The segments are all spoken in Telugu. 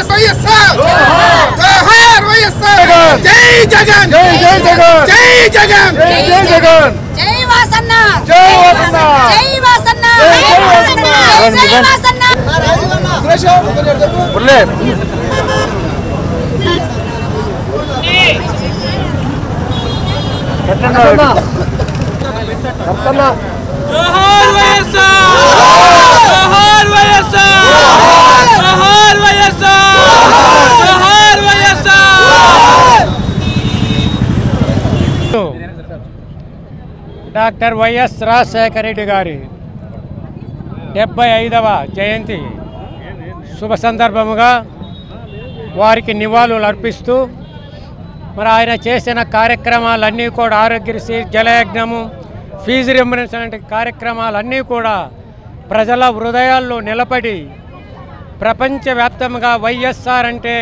వైఎస్ఆర్ జోహార్ వైఎస్ఆర్ జై జగన్ జై జై జగన్ జై జగన్ జై జై జగన్ జై వాసన్న జై వాసన్న. జై వాసన్న జై జై వాసన్న. జై జై వాసన్న మురళి పెట్టండి చెప్తున్నా జోహార్ వైఎస్ఆర్ జోహార్ వైఎస్ఆర్ జోహార్ వైఎస్ఆర్ జోహార్ వైఎస్ఆర్ డాక్టర్ వైఎస్ రాజశేఖర రెడ్డి గారి డెబ్బై ఐదవ జయంతి శుభ సందర్భముగా వారికి నివాళులు అర్పిస్తూ మరి ఆయన చేసిన కార్యక్రమాలన్నీ కూడా ఆరోగ్యశ్రీ జలయజ్ఞము ఫీజు రింబరెన్స్ లాంటి కార్యక్రమాలన్నీ కూడా ప్రజల హృదయాల్లో నిలబడి ప్రపంచవ్యాప్తంగా వైఎస్ఆర్ అంటే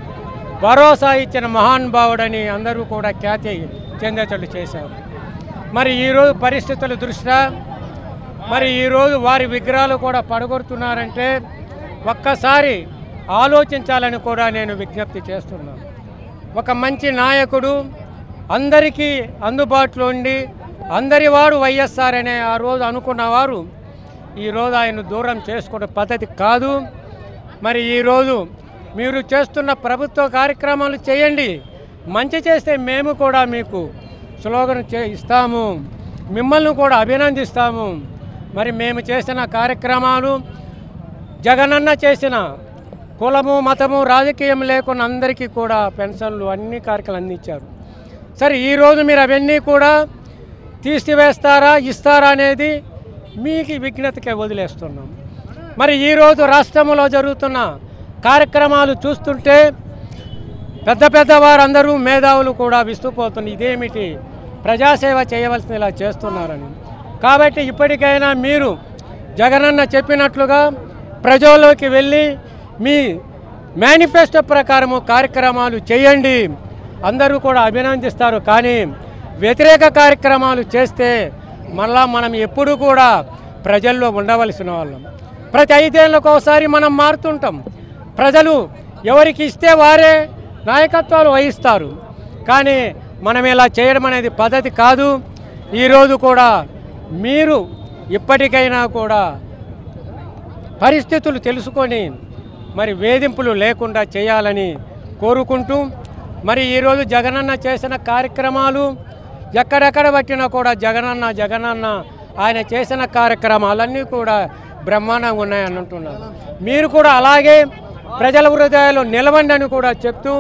భరోసా ఇచ్చిన మహానుభావుడని అందరూ కూడా ఖ్యాతి చెందేటట్లు చేశారు మరి ఈరోజు పరిస్థితుల దృష్ట్యా మరి ఈరోజు వారి విగ్రహాలు కూడా పడగొడుతున్నారంటే ఒక్కసారి ఆలోచించాలని కూడా నేను విజ్ఞప్తి చేస్తున్నాను ఒక మంచి నాయకుడు అందరికీ అందుబాటులో ఉండి అందరి వారు వైఎస్ఆర్ అనే ఆ రోజు అనుకున్నవారు ఈరోజు ఆయన దూరం చేసుకునే పద్ధతి కాదు మరి ఈరోజు మీరు చేస్తున్న ప్రభుత్వ కార్యక్రమాలు చేయండి మంచి చేస్తే మేము కూడా మీకు స్లోగన్ చే ఇస్తాము మిమ్మల్ని కూడా అభినందిస్తాము మరి మేము చేసిన కార్యక్రమాలు జగనన్న చేసిన కులము మతము రాజకీయం లేకుండా అందరికీ కూడా పెన్షన్లు అన్ని కార్యక్రమాలు అందించారు సరే ఈరోజు మీరు అవన్నీ కూడా తీసివేస్తారా ఇస్తారా అనేది మీకు విజ్ఞతకే వదిలేస్తున్నాం మరి ఈరోజు రాష్ట్రంలో జరుగుతున్న కార్యక్రమాలు చూస్తుంటే పెద్ద పెద్ద వారందరూ మేధావులు కూడా విస్తుపోతుంది ఇదేమిటి ప్రజాసేవ చేయవలసిన ఇలా చేస్తున్నారని కాబట్టి ఇప్పటికైనా మీరు జగనన్న చెప్పినట్లుగా ప్రజల్లోకి వెళ్ళి మీ మేనిఫెస్టో ప్రకారము కార్యక్రమాలు చేయండి అందరూ కూడా అభినందిస్తారు కానీ వ్యతిరేక కార్యక్రమాలు చేస్తే మళ్ళా మనం ఎప్పుడు కూడా ప్రజల్లో ఉండవలసిన వాళ్ళం ప్రతి ఐదేళ్ళకు ఒకసారి మనం మారుతుంటాం ప్రజలు ఎవరికి ఇస్తే వారే నాయకత్వాలు వహిస్తారు కానీ మనం ఇలా చేయడం అనేది పద్ధతి కాదు ఈరోజు కూడా మీరు ఇప్పటికైనా కూడా పరిస్థితులు తెలుసుకొని మరి వేధింపులు లేకుండా చేయాలని కోరుకుంటూ మరి ఈరోజు జగనన్న చేసిన కార్యక్రమాలు ఎక్కడెక్కడ పట్టినా కూడా జగనన్న జగనన్న ఆయన చేసిన కార్యక్రమాలన్నీ కూడా బ్రహ్మాండంగా ఉన్నాయని అంటున్నారు మీరు కూడా అలాగే ప్రజల హృదయాలు నిలవండి అని కూడా చెప్తూ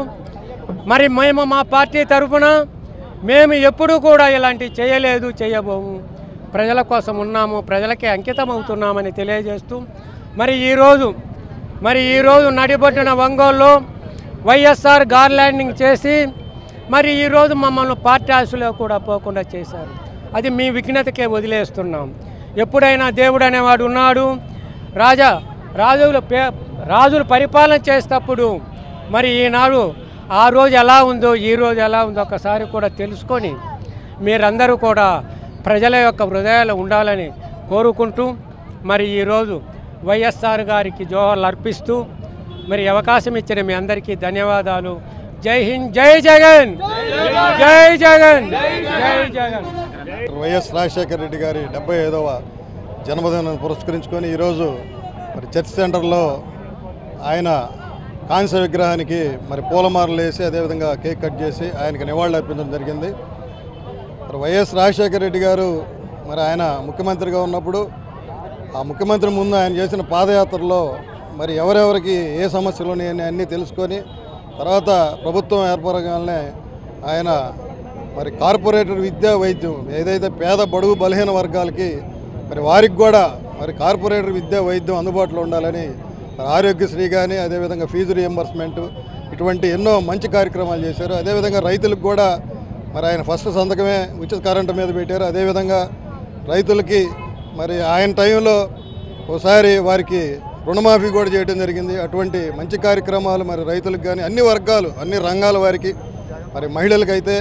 మరి మేము మా పార్టీ తరఫున మేము ఎప్పుడూ కూడా ఇలాంటివి చేయలేదు చేయబోము ప్రజల కోసం ఉన్నాము ప్రజలకే అంకితం అవుతున్నామని తెలియజేస్తూ మరి ఈరోజు మరి ఈరోజు నడిబొట్టిన ఒంగోలులో వైఎస్ఆర్ గార్ ల్యాండింగ్ చేసి మరి ఈరోజు మమ్మల్ని పార్టీ ఆశలో కూడా పోకుండా చేశారు అది మీ విఘ్నతకే వదిలేస్తున్నాం ఎప్పుడైనా దేవుడు అనేవాడు ఉన్నాడు రాజా రాజులు పే రాజులు పరిపాలన చేసేటప్పుడు మరి ఈనాడు ఆ రోజు ఎలా ఉందో ఈ రోజు ఎలా ఉందో ఒకసారి కూడా తెలుసుకొని మీరందరూ కూడా ప్రజల యొక్క హృదయాలు ఉండాలని కోరుకుంటూ మరి ఈరోజు వైఎస్ఆర్ గారికి జోహర్లు అర్పిస్తూ మరి అవకాశం ఇచ్చిన మీ అందరికీ ధన్యవాదాలు జై హింద్ జై జగన్ జై జగన్ జై జగన్ వైఎస్ రాజశేఖర రెడ్డి గారి డెబ్బై ఐదవ జన్మదినాన్ని పురస్కరించుకొని ఈరోజు మరి చర్చ్ సెంటర్లో ఆయన కాంస్య విగ్రహానికి మరి పూలమాలలు వేసి అదేవిధంగా కేక్ కట్ చేసి ఆయనకి నివాళులు అర్పించడం జరిగింది మరి వైఎస్ రాజశేఖర రెడ్డి గారు మరి ఆయన ముఖ్యమంత్రిగా ఉన్నప్పుడు ఆ ముఖ్యమంత్రి ముందు ఆయన చేసిన పాదయాత్రలో మరి ఎవరెవరికి ఏ సమస్యలు ఉన్నాయని అన్నీ తెలుసుకొని తర్వాత ప్రభుత్వం ఏర్పడగానే ఆయన మరి కార్పొరేటర్ విద్యా వైద్యం ఏదైతే పేద బడుగు బలహీన వర్గాలకి మరి వారికి కూడా మరి కార్పొరేటర్ విద్యా వైద్యం అందుబాటులో ఉండాలని మరి ఆరోగ్యశ్రీ కానీ అదేవిధంగా ఫీజు రియంబర్స్మెంట్ ఇటువంటి ఎన్నో మంచి కార్యక్రమాలు చేశారు అదేవిధంగా రైతులకు కూడా మరి ఆయన ఫస్ట్ సంతకమే ఉచిత కరెంటు మీద పెట్టారు అదేవిధంగా రైతులకి మరి ఆయన టైంలో ఒకసారి వారికి రుణమాఫీ కూడా చేయడం జరిగింది అటువంటి మంచి కార్యక్రమాలు మరి రైతులకు కానీ అన్ని వర్గాలు అన్ని రంగాల వారికి మరి మహిళలకైతే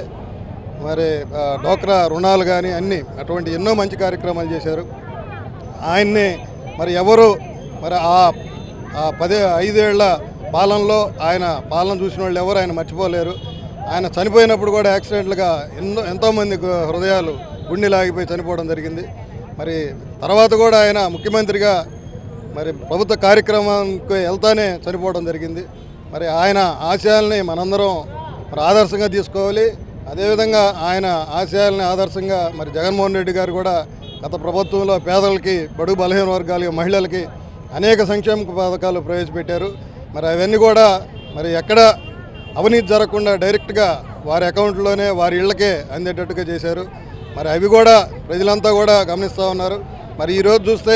మరి ఆ, డోక్రా రుణాలు కానీ అన్ని అటువంటి ఎన్నో మంచి కార్యక్రమాలు చేశారు ఆయన్ని మరి ఎవరు మరి ఆ ఆ పదే ఐదేళ్ల పాలనలో ఆయన పాలన చూసిన వాళ్ళు ఎవరు ఆయన మర్చిపోలేరు ఆయన చనిపోయినప్పుడు కూడా యాక్సిడెంట్లుగా ఎన్నో ఎంతోమంది గు- హృదయాలు గుండెలు ఆగిపోయి చనిపోవడం జరిగింది మరి తర్వాత కూడా ఆయన ముఖ్యమంత్రిగా మరి ప్రభుత్వ కార్యక్రమానికి వెళ్తానే చనిపోవడం జరిగింది మరి ఆయన ఆశయాల్ని మనందరం మరి ఆదర్శంగా తీసుకోవాలి అదేవిధంగా ఆయన ఆశయాల్ని ఆదర్శంగా మరి జగన్మోహన్ రెడ్డి గారు కూడా గత ప్రభుత్వంలో పేదలకి బడుగు బలహీన వర్గాలకి మహిళలకి అనేక సంక్షేమ పథకాలు ప్రవేశపెట్టారు మరి అవన్నీ కూడా మరి ఎక్కడ అవినీతి జరగకుండా డైరెక్ట్గా వారి అకౌంట్లోనే వారి ఇళ్ళకే అందేటట్టుగా చేశారు మరి అవి కూడా ప్రజలంతా కూడా గమనిస్తూ ఉన్నారు మరి ఈరోజు చూస్తే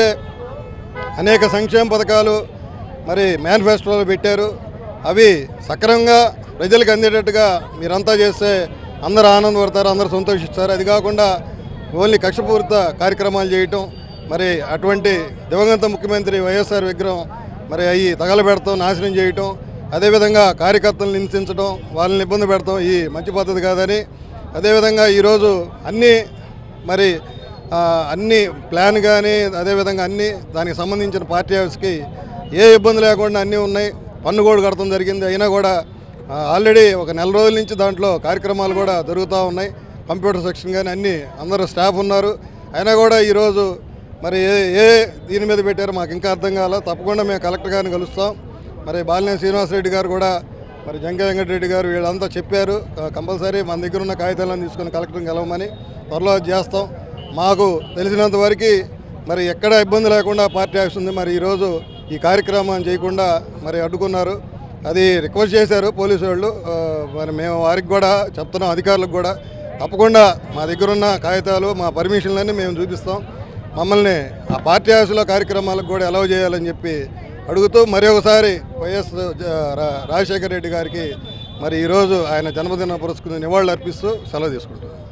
అనేక సంక్షేమ పథకాలు మరి మేనిఫెస్టోలో పెట్టారు అవి సక్రమంగా ప్రజలకు అందేటట్టుగా మీరంతా చేస్తే అందరూ ఆనందపడతారు అందరూ సంతోషిస్తారు అది కాకుండా ఓన్లీ కక్షపూరిత కార్యక్రమాలు చేయటం మరి అటువంటి దివంగత ముఖ్యమంత్రి వైఎస్ఆర్ విగ్రహం మరి అవి తగలబెడతాం నాశనం చేయటం అదేవిధంగా కార్యకర్తలను హింసించడం వాళ్ళని ఇబ్బంది పెడతాం ఈ మంచి పద్ధతి కాదని అదేవిధంగా ఈరోజు అన్నీ మరి ఆ, అన్ని ప్లాన్ కానీ అదేవిధంగా అన్ని దానికి సంబంధించిన పార్టీ హౌస్కి ఏ ఇబ్బంది లేకుండా అన్నీ ఉన్నాయి పన్ను కూడా కడతాం జరిగింది అయినా కూడా ఆ, ఆల్రెడీ ఒక నెల రోజుల నుంచి దాంట్లో కార్యక్రమాలు కూడా జరుగుతూ ఉన్నాయి కంప్యూటర్ సెక్షన్ కానీ అన్నీ అందరూ స్టాఫ్ ఉన్నారు అయినా కూడా ఈరోజు మరి ఏ ఏ దీని మీద పెట్టారో మాకు ఇంకా అర్థం కాల తప్పకుండా మేము కలెక్టర్ గారిని కలుస్తాం మరి బాలినేని శ్రీనివాసరెడ్డి గారు కూడా మరి జంక వెంకటరెడ్డి గారు వీళ్ళంతా చెప్పారు ఆ, కంపల్సరీ మన దగ్గర ఉన్న కాగితాలను తీసుకొని కలెక్టర్ని కలవమని త్వరలో అది చేస్తాం మాకు తెలిసినంత వరకు మరి ఎక్కడ ఇబ్బంది లేకుండా పార్టీ ఆఫీస్ ఉంది మరి ఈరోజు ఈ కార్యక్రమం చేయకుండా మరి అడ్డుకున్నారు అది రిక్వెస్ట్ చేశారు పోలీసు వాళ్ళు ఆ, మరి మేము వారికి కూడా చెప్తున్నాం అధికారులకు కూడా తప్పకుండా మా దగ్గర ఉన్న కాగితాలు మా పర్మిషన్లన్నీ మేము చూపిస్తాం మమ్మల్ని ఆ పార్టీ ఆఫీసులో కార్యక్రమాలకు కూడా అలౌ చేయాలని చెప్పి అడుగుతూ మరి ఒకసారి వైఎస్ జ- రా- రాజశేఖర రెడ్డి గారికి మరి ఈరోజు ఆయన జన్మదిన పురస్కృతి నివాళులు అర్పిస్తూ సెలవు తీసుకుంటాం